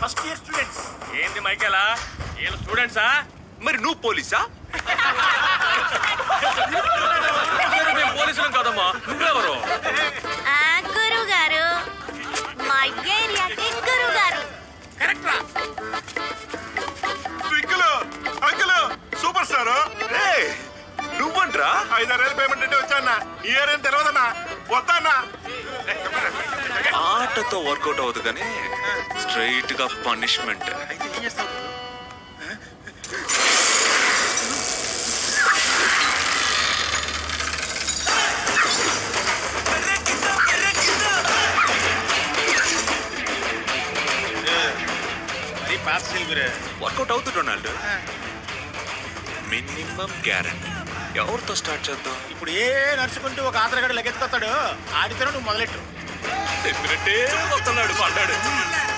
first year students ఏంది మైకేలా వీళ్ళు స్టూడెంట్సా మరి నువ్వు పోలీసా మేము పోలీసులం కాదమ్మా నువ్వెవరు ఆ గురువు గారు మా ఏరియాకి గురువు గారు కరెక్ట్ రా అంకుల్ అంకుల్ సూపర్ స్టార్ రే నువ్వంట్రా ఐదారేళ్ళు పేమెంట్ అంటే వచ్చానా ఈ ఇయర్ ఏం తెలియదన్నా వస్తానా ఆటతో వర్కౌట్ అవ్వదు కానీ స్ట్రైట్ గా పనిష్మెంట్ అయితే ఏం చేస్తావు మరి పాస్ గురే వర్కౌట్ అవుతుంది రొనాల్డ్ మినిమం గ్యారంటీ ఎవరితో స్టార్ట్ చేద్దాం ఇప్పుడు ఏ నడుచుకుంటూ ఒక ఆధార్ కార్డు లెక్కెత్తుకొస్తాడు ఆడితేనే నువ్వు మొదలెట్టు చెప్పినట్టే వస్తున్నాడు పడ్డాడు